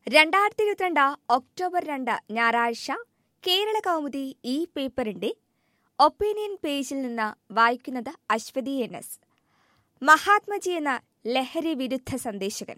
രണ്ടായിരത്തി ഇരുപത്തിരണ്ട് ഒക്ടോബർ രണ്ട് ഞായറാഴ്ച കേരള കൗമുദി ഈ പേപ്പറിന്റെ ഒപ്പീനിയൻ പേജിൽ നിന്ന് വായിക്കുന്നത് അശ്വതി എൻ എസ് മഹാത്മജി എന്ന ലഹരി വിരുദ്ധ സന്ദേശകൻ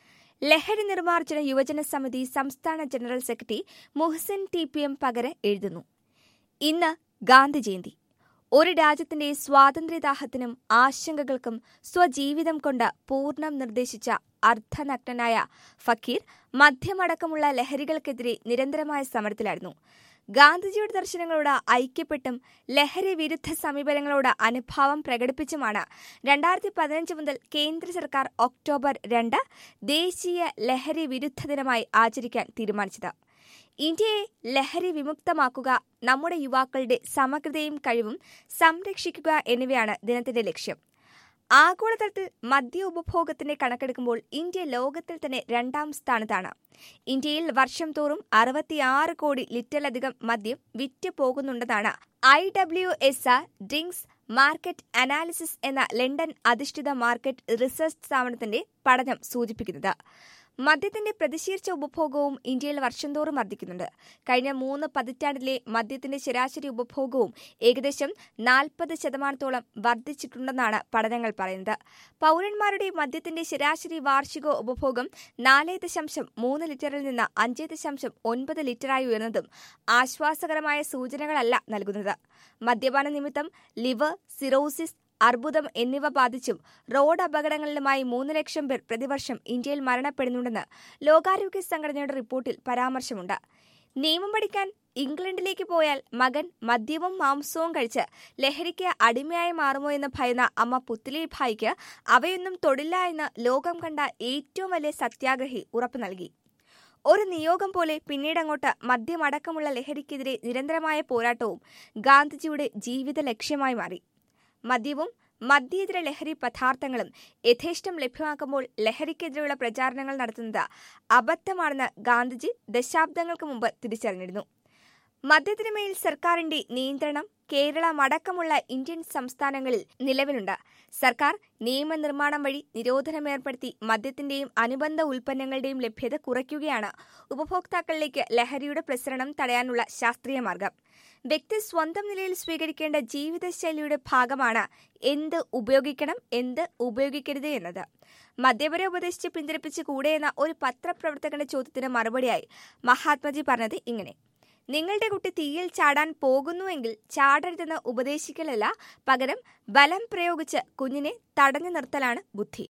ലഹരി നിർമ്മാർജ്ജന യുവജന സമിതി സംസ്ഥാന general secretary Muhasin T P M Pakara എഴുതുന്നു ഇന്ന് ഗാന്ധി ജയന്തി ഒരു രാജ്യത്തിന്റെ സ്വാതന്ത്ര്യദാഹത്തിനും ആശങ്കകൾക്കും സ്വജീവിതം കൊണ്ട് പൂർണ്ണം നിർദ്ദേശിച്ച അർദ്ധനഗ്നനായ ഫക്കീർ മദ്യമടക്കമുള്ള ലഹരികൾക്കെതിരെ നിരന്തരമായ സമരത്തിലായിരുന്നു ഗാന്ധിജിയുടെ ദർശനങ്ങളോട് ഐക്യപ്പെട്ടും ലഹരി വിരുദ്ധ സമീപനങ്ങളോട് അനുഭാവം പ്രകടിപ്പിച്ചുമാണ് രണ്ടായിരത്തി പതിനഞ്ച് മുതൽ കേന്ദ്ര സർക്കാർ ഒക്ടോബർ രണ്ട് ദേശീയ ലഹരി വിരുദ്ധ ദിനമായി ആചരിക്കാൻ തീരുമാനിച്ചത് ഇന്ത്യയെ ലഹരി വിമുക്തമാക്കുക നമ്മുടെ യുവാക്കളുടെ സമഗ്രതയും കഴിവും സംരക്ഷിക്കുക എന്നിവയാണ് ദിനത്തിന്റെ ലക്ഷ്യം ആഗോളതലത്തിൽ മദ്യ ഉപഭോഗത്തിന്റെ കണക്കെടുക്കുമ്പോൾ ഇന്ത്യ ലോകത്തിൽ തന്നെ രണ്ടാം സ്ഥാനത്താണ് ഇന്ത്യയിൽ വർഷം തോറും അറുപത്തിയാറ് കോടി ലിറ്ററിലധികം മദ്യം വിറ്റ് പോകുന്നുണ്ടെന്നാണ് I W S R drinks market analysis എന്ന ലണ്ടൻ അധിഷ്ഠിത മാർക്കറ്റ് റിസർച്ച് സ്ഥാപനത്തിന്റെ പഠനം സൂചിപ്പിക്കുന്നത് മദ്യത്തിന്റെ പ്രതിശീർച്ച ഉപഭോഗവും ഇന്ത്യയിൽ വർഷം തോറും വർദ്ധിക്കുന്നുണ്ട് കഴിഞ്ഞ മൂന്ന് പതിറ്റാണ്ടിലെ മദ്യത്തിന്റെ ശരാശരി ഉപഭോഗവും ഏകദേശം നാൽപ്പത് ശതമാനത്തോളം വർദ്ധിച്ചിട്ടുണ്ടെന്നാണ് പഠനങ്ങൾ പറയുന്നത് പൌരന്മാരുടെ മദ്യത്തിന്റെ ശരാശരി വാർഷിക ഉപഭോഗം നാല് ദശാംശം മൂന്ന് ലിറ്ററിൽ നിന്ന് അഞ്ച് ദശാംശം ഒൻപത് ലിറ്ററായി ഉയർന്നതും ആശ്വാസകരമായ സൂചനകളല്ല നൽകുന്നത് മദ്യപാന നിമിത്തം ലിവർ സിറോസിസ് അർബുദം എന്നിവ ബാധിച്ചും റോഡ് അപകടങ്ങളിലുമായി മൂന്ന് ലക്ഷം പേർ പ്രതിവർഷം ഇന്ത്യയിൽ മരണപ്പെടുന്നുണ്ടെന്ന് ലോകാരോഗ്യ സംഘടനയുടെ റിപ്പോർട്ടിൽ പരാമർശമുണ്ട് നിയമം പഠിക്കാൻ ഇംഗ്ലണ്ടിലേക്ക് പോയാൽ മകൻ മദ്യവും മാംസവും കഴിച്ച് ലഹരിക്ക് അടിമയായി മാറുമോ എന്ന് ഭയന്ന അമ്മ പുത്തിലി ഭായിക്ക് അവയൊന്നും തൊടില്ല എന്ന് ലോകം കണ്ട ഏറ്റവും വലിയ സത്യാഗ്രഹി ഉറപ്പു നൽകി ഒരു നിയോഗം പോലെ പിന്നീടങ്ങോട്ട് മദ്യമടക്കമുള്ള ലഹരിക്കെതിരെ നിരന്തരമായ പോരാട്ടവും ഗാന്ധിജിയുടെ ജീവിത ലക്ഷ്യമായി മാറി മദ്യവും മദ്യേതര ലഹരി പദാർത്ഥങ്ങളും യഥേഷ്ടം ലഭ്യമാക്കുമ്പോൾ ലഹരിക്കെതിരെയുള്ള പ്രചാരണങ്ങൾ നടത്തുന്നത് അബദ്ധമാണെന്ന് ഗാന്ധിജി ദശാബ്ദങ്ങൾക്ക് മുമ്പ് തിരിച്ചറിഞ്ഞിരുന്നു മദ്യത്തിനു മേൽ സർക്കാരിന്റെ നിയന്ത്രണം കേരളം അടക്കമുള്ള ഇന്ത്യൻ സംസ്ഥാനങ്ങളിൽ നിലവിലുണ്ട് സർക്കാർ നിയമനിർമ്മാണം വഴി നിരോധനം ഏർപ്പെടുത്തി മദ്യത്തിന്റെയും അനുബന്ധ ഉൽപ്പന്നങ്ങളുടെയും ലഭ്യത കുറയ്ക്കുകയാണ് ഉപഭോക്താക്കളിലേക്ക് ലഹരിയുടെ പ്രസരണം തടയാനുള്ള ശാസ്ത്രീയ മാർഗം വ്യക്തി സ്വന്തം നിലയിൽ സ്വീകരിക്കേണ്ട ജീവിതശൈലിയുടെ ഭാഗമാണ് എന്ത് ഉപയോഗിക്കണം എന്ത് ഉപയോഗിക്കരുത് എന്നത് മദ്യപരെ ഉപദേശിച്ച് പിന്തിരിപ്പിച്ച് കൂടെ എന്ന ഒരു പത്രപ്രവർത്തകന്റെ ചോദ്യത്തിന് മറുപടിയായി മഹാത്മജി പറഞ്ഞത് ഇങ്ങനെ നിങ്ങളുടെ കുട്ടി തീയിൽ ചാടാൻ പോകുന്നുവെങ്കിൽ ചാടരുതെന്ന് ഉപദേശിക്കലല്ല പകരം ബലം പ്രയോഗിച്ച് കുഞ്ഞിനെ തടഞ്ഞു നിർത്തലാണ് ബുദ്ധി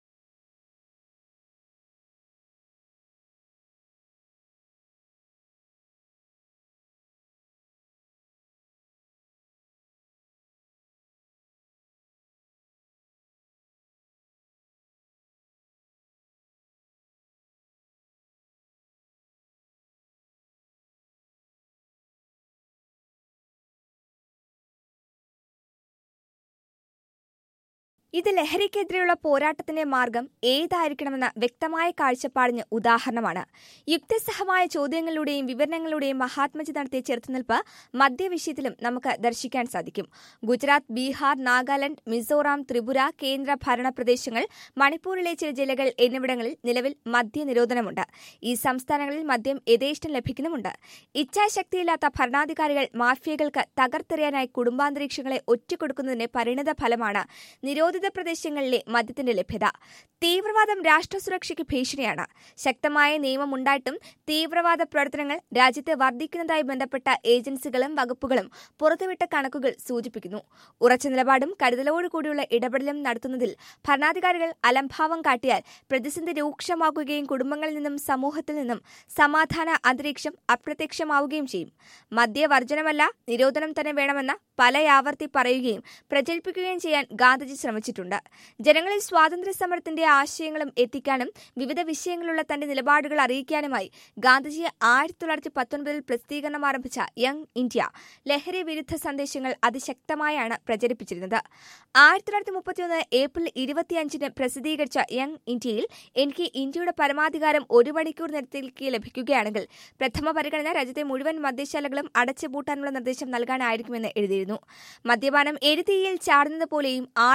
ഇത് ലഹരിക്കെതിരെയുള്ള പോരാട്ടത്തിന്റെ മാർഗം ഏതായിരിക്കണമെന്ന വ്യക്തമായ കാഴ്ചപ്പാടിന് ഉദാഹരണമാണ് യുക്തിസഹമായ ചോദ്യങ്ങളിലൂടെയും വിവരണങ്ങളിലൂടെയും മഹാത്മജി നടത്തിയ ചെറുത്തുനിൽപ്പ് മദ്യവിഷയത്തിലും നമുക്ക് ദർശിക്കാൻ സാധിക്കും ഗുജറാത്ത് ബീഹാർ നാഗാലാന്റ് മിസോറാം ത്രിപുര കേന്ദ്ര ഭരണ പ്രദേശങ്ങൾ മണിപ്പൂരിലെ ചില ജില്ലകൾ എന്നിവിടങ്ങളിൽ നിലവിൽ മദ്യ നിരോധനമുണ്ട് ഈ സംസ്ഥാനങ്ങളിൽ മദ്യം യഥേഷ്ടം ലഭിക്കുന്നുമുണ്ട് ഇച്ഛാശക്തിയില്ലാത്ത ഭരണാധികാരികൾ മാഫിയകൾക്ക് തകർത്തെറിയാനായി കുടുംബാന്തരീക്ഷങ്ങളെ ഒറ്റക്കൊടുക്കുന്നതിന്റെ പരിണിത ഫലമാണ് നിരോധിത വിവിധ പ്രദേശങ്ങളിലെ മദ്യത്തിന്റെ ലഭ്യത തീവ്രവാദം രാഷ്ട്രസുരക്ഷയ്ക്ക് ഭീഷണിയാണ് ശക്തമായ നിയമമുണ്ടായിട്ടും തീവ്രവാദ പ്രവർത്തനങ്ങൾ രാജ്യത്ത് വർദ്ധിക്കുന്നതായി ബന്ധപ്പെട്ട ഏജൻസികളും വകുപ്പുകളും പുറത്തുവിട്ട കണക്കുകൾ സൂചിപ്പിക്കുന്നു ഉറച്ച നിലപാടും കരുതലോടുകൂടിയുള്ള ഇടപെടലും നടത്തുന്നതിൽ ഭരണാധികാരികൾ അലംഭാവം കാട്ടിയാൽ പ്രതിസന്ധി രൂക്ഷമാക്കുകയും കുടുംബങ്ങളിൽ നിന്നും സമൂഹത്തിൽ നിന്നും സമാധാന അന്തരീക്ഷം അപ്രത്യക്ഷമാവുകയും ചെയ്യും മദ്യവർജനമല്ല നിരോധനം തന്നെ വേണമെന്ന പലയാവർത്തി പറയുകയും പ്രചരിപ്പിക്കുകയും ചെയ്യാൻ ഗാന്ധിജി ശ്രമിച്ചിട്ടുണ്ട് ജനങ്ങളിൽ സ്വാതന്ത്ര്യ സമരത്തിന്റെ ആശയങ്ങളും എത്തിക്കാനും വിവിധ വിഷയങ്ങളിലുള്ള തന്റെ നിലപാടുകൾ അറിയിക്കാനുമായി ഗാന്ധിജി ആയിരത്തി തൊള്ളായിരത്തി പത്തൊൻപതിൽ പ്രസിദ്ധീകരണം ആരംഭിച്ച യങ് ഇന്ത്യ ലഹരി വിരുദ്ധ സന്ദേശങ്ങൾ അതിശക്തമായാണ് പ്രചരിപ്പിച്ചിരുന്നത് ആയിരത്തി തൊള്ളായിരത്തി മുപ്പത്തിയൊന്ന് ഏപ്രിൽ ഇരുപത്തിയഞ്ചിന് പ്രസിദ്ധീകരിച്ച യങ് ഇന്ത്യയിൽ എനിക്ക് ഇന്ത്യയുടെ പരമാധികാരം ഒരു മണിക്കൂർ നേരത്തേക്ക് ലഭിക്കുകയാണെങ്കിൽ പ്രഥമ പരിഗണന രാജ്യത്തെ മുഴുവൻ മദ്യശാലകളും അടച്ചുപൂട്ടാനുള്ള നിർദ്ദേശം നൽകാനായിരിക്കുമെന്ന് എഴുതിയിരുന്നു മദ്യപാനം എരുതീയിൽ ചാടുന്നത് പോലെയും ആഴക്കയത്തിൽ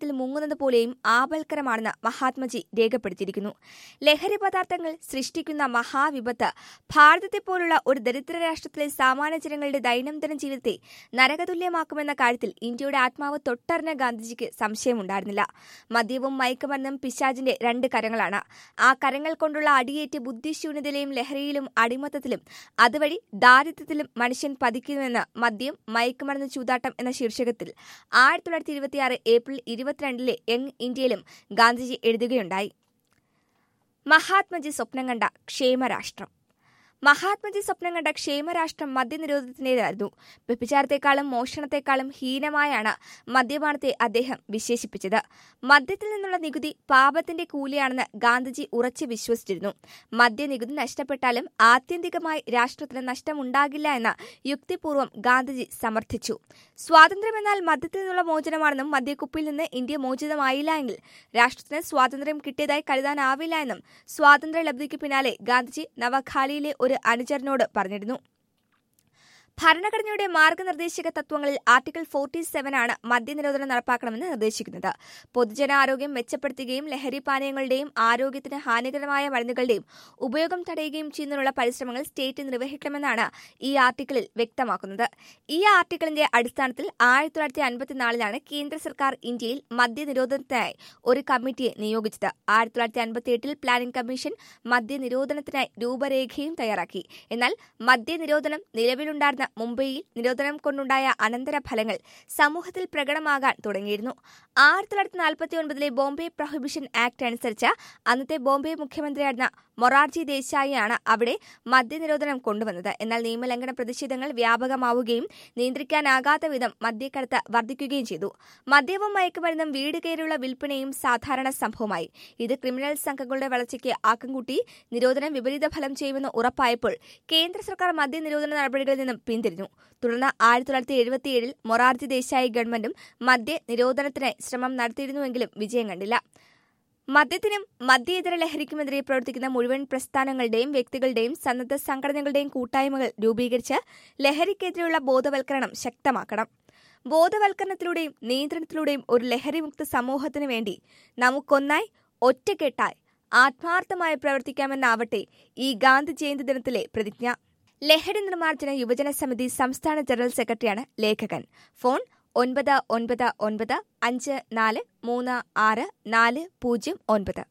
വെള്ളത്തിൽ മുങ്ങുന്നത് പോലെയും ആപൽക്കരമാണെന്ന് മഹാത്മജി രേഖപ്പെടുത്തിയിരിക്കുന്നു ലഹരി പദാർത്ഥങ്ങൾ സൃഷ്ടിക്കുന്ന മഹാവിപത്ത് ഭാരതത്തെ പോലുള്ള ഒരു ദരിദ്ര രാഷ്ട്രത്തിലെ സാമാന്യ ജനങ്ങളുടെ ദൈനംദിന ജീവിതത്തെ നരകതുല്യമാക്കുമെന്ന കാര്യത്തിൽ ഇന്ത്യയുടെ ആത്മാവ് തൊട്ടറിഞ്ഞ ഗാന്ധിജിക്ക് സംശയമുണ്ടായിരുന്നില്ല മദ്യവും മയക്കുമരുന്നും പിശാജിന്റെ രണ്ട് കരങ്ങളാണ് ആ കരങ്ങൾ കൊണ്ടുള്ള അടിയേറ്റ് ബുദ്ധിശൂന്യതയിലും ലഹരിയിലും അടിമത്തത്തിലും അതുവഴി ദാരിദ്ര്യത്തിലും മനുഷ്യൻ പതിക്കുന്നുവെന്ന് മദ്യം മയക്കുമരുന്ന് ചൂതാട്ടം എന്ന ശീർഷകത്തിൽ ആയിരത്തി തൊള്ളായിരത്തി ഇരുപത്തിയാറ് ഏപ്രിൽ ഇരുപത്തിരണ്ടിലെ യങ് ഇന്ത്യയിലും ഗാന്ധിജി എഴുതുകയുണ്ടായി മഹാത്മജി സ്വപ്നം കണ്ട ക്ഷേമരാഷ്ട്രം മഹാത്മജി സ്വപ്നം കണ്ട ക്ഷേമരാഷ്ട്രം മദ്യനിരോധത്തിന്റേതായിരുന്നു വ്യഭിചാരത്തെക്കാളും മോഷണത്തെക്കാളും ഹീനമായാണ് മദ്യപാനത്തെ അദ്ദേഹം വിശേഷിപ്പിച്ചത് മദ്യത്തിൽ നിന്നുള്ള നികുതി പാപത്തിന്റെ കൂലിയാണെന്ന് ഗാന്ധിജി ഉറച്ചു വിശ്വസിച്ചിരുന്നു മദ്യനികുതി നഷ്ടപ്പെട്ടാലും ആത്യന്തികമായി രാഷ്ട്രത്തിന് നഷ്ടമുണ്ടാകില്ല എന്ന് യുക്തിപൂർവ്വം ഗാന്ധിജി സമർത്ഥിച്ചു സ്വാതന്ത്ര്യമെന്നാൽ മദ്യത്തിൽ നിന്നുള്ള മോചനമാണെന്നും മദ്യക്കുപ്പിയിൽ നിന്ന് ഇന്ത്യ മോചിതമായില്ല എങ്കിൽ രാഷ്ട്രത്തിന് സ്വാതന്ത്ര്യം കിട്ടിയതായി കരുതാനാവില്ല എന്നും സ്വാതന്ത്ര്യ ലബ്ധിക്ക് പിന്നാലെ ഗാന്ധിജി നവഖാലിയിലെ ഒരു അനുചരനോട് പറഞ്ഞിരുന്നു ഭരണഘടനയുടെ മാർഗനിർദ്ദേശക തത്വങ്ങളിൽ ആർട്ടിക്കിൾ ഫോർട്ടി സെവൻ ആണ് മദ്യനിരോധനം നടപ്പാക്കണമെന്ന് നിർദ്ദേശിക്കുന്നത് പൊതുജനാരോഗ്യം മെച്ചപ്പെടുത്തുകയും ലഹരി പാനീയങ്ങളുടെയും ആരോഗ്യത്തിന് ഹാനികരമായ മരുന്നുകളുടെയും ഉപയോഗം തടയുകയും ചെയ്യുന്നതിനുള്ള പരിശ്രമങ്ങൾ സ്റ്റേറ്റ് നിർവഹിക്കണമെന്നാണ് ഈ ആർട്ടിക്കിളിൽ വ്യക്തമാക്കുന്നത് ഈ ആർട്ടിക്കിളിന്റെ അടിസ്ഥാനത്തിൽ ആയിരത്തി തൊള്ളായിരത്തി അൻപത്തിനാലിലാണ് കേന്ദ്ര സർക്കാർ ഇന്ത്യയിൽ മദ്യനിരോധനത്തിനായി ഒരു കമ്മിറ്റിയെ നിയോഗിച്ചത് ആയിരത്തി തൊള്ളായിരത്തി അൻപത്തിയെട്ടിൽ പ്ലാനിംഗ് കമ്മീഷൻ മദ്യനിരോധനത്തിനായി രൂപരേഖയും തയ്യാറാക്കി എന്നാൽ മദ്യനിരോധനം നിലവിലുണ്ടായിരുന്ന മുംബൈയിൽ നിരോധനം കൊണ്ടുണ്ടായ അനന്തരഫലങ്ങൾ സമൂഹത്തിൽ പ്രകടമാകാൻ തുടങ്ങിയിരുന്നു ആയിരത്തി തൊള്ളായിരത്തി നാൽപ്പത്തി ഒൻപതിലെ ബോംബെ പ്രൊഹിബിഷൻ ആക്ട് അനുസരിച്ച് അന്നത്തെ ബോംബെ മുഖ്യമന്ത്രിയായിരുന്ന മൊറാർജി ദേശായിയാണ് അവിടെ മദ്യനിരോധനം കൊണ്ടുവന്നത് എന്നാൽ നിയമലംഘന പ്രതിഷേധങ്ങൾ വ്യാപകമാവുകയും നിയന്ത്രിക്കാനാകാത്ത വിധം മദ്യക്കടത്ത് വർദ്ധിക്കുകയും ചെയ്തു മദ്യവും മയക്കുമരുന്നും വീട് കയറിയുള്ള വിൽപ്പനയും സാധാരണ സംഭവമായി ഇത് ക്രിമിനൽ സംഘങ്ങളുടെ വളർച്ചയ്ക്ക് ആക്കം കൂട്ടി നിരോധനം വിപരീത ഫലം ചെയ്യുമെന്ന് ഉറപ്പായപ്പോൾ കേന്ദ്ര സർക്കാർ മദ്യനിരോധന നടപടികളിൽ നിന്നും പിന്തിരിഞ്ഞു തുടർന്ന് ആയിരത്തി തൊള്ളായിരത്തി എഴുപത്തിയേഴിൽ മൊറാർജി ദേശായി ഗവൺമെന്റും മദ്യ നിരോധനത്തിനായി ശ്രമം നടത്തിയിരുന്നുവെങ്കിലും വിജയം കണ്ടില്ല മദ്യത്തിനും മദ്യേതര ലഹരിക്കുമെതിരെ പ്രവർത്തിക്കുന്ന മുഴുവൻ പ്രസ്ഥാനങ്ങളുടെയും വ്യക്തികളുടെയും സന്നദ്ധ സംഘടനകളുടെയും കൂട്ടായ്മകൾ രൂപീകരിച്ച് ലഹരിക്കെതിരെയുള്ള ബോധവൽക്കരണം ശക്തമാക്കണം ബോധവൽക്കരണത്തിലൂടെയും നിയന്ത്രണത്തിലൂടെയും ഒരു ലഹരിമുക്ത സമൂഹത്തിനു വേണ്ടി നമുക്കൊന്നായി ഒറ്റക്കെട്ടായി ആത്മാർത്ഥമായി പ്രവർത്തിക്കാമെന്നാവട്ടെ ഈ ഗാന്ധി ജയന്തി ദിനത്തിലെ പ്രതിജ്ഞ ലഹരി നിർമ്മാർജ്ജന യുവജന സമിതി സംസ്ഥാന ജനറൽ സെക്രട്ടറിയാണ് ലേഖകൻ ഫോൺ ഒൻപത് ഒൻപത് ഒൻപത് അഞ്ച് നാല് മൂന്ന് ആറ് നാല് പൂജ്യം ഒൻപത്